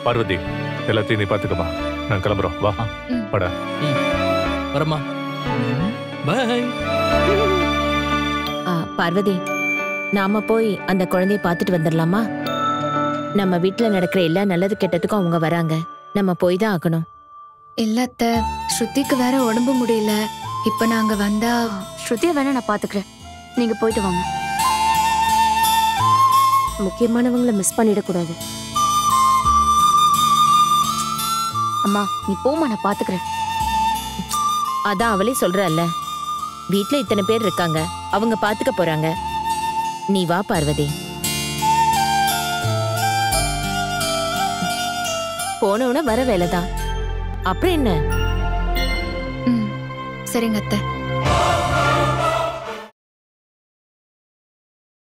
பார்வதி எல்லாத்தையும் நீ பாத்துக்கமா நான் கிளம்புறோம் வா ம். வாடா வரமா பாய் ஆ, பார்வதி நாம போய் அந்த குழந்தைய பார்த்துட்டு வந்துடலாமா நம்ம வீட்ல நடக்கிற எல்லா நல்லது கெட்டதுக்கும் அவங்க வராங்க நம்ம போய் தான் ஆகணும் இல்ல அத்தை ஸ்ருதிக்கு வேற உடம்பு முடியல இப்ப நாங்க வந்தா ஸ்ருதியை வேணா நான் பாத்துக்கிறேன் நீங்க போயிட்டு வாங்க முக்கியமானவங்கள மிஸ் பண்ணிடக்கூடாது அம்மா நீ போமா நான் பாத்துக்கிறேன் அதான் அவளே சொல்றல்ல வீட்ல இத்தனை பேர் இருக்காங்க அவங்க பாத்துக்க போறாங்க நீ வா பார்வதி போனவுன வர வேலைதான் அப்புறம் என்ன ம் சரிங்க அத்தை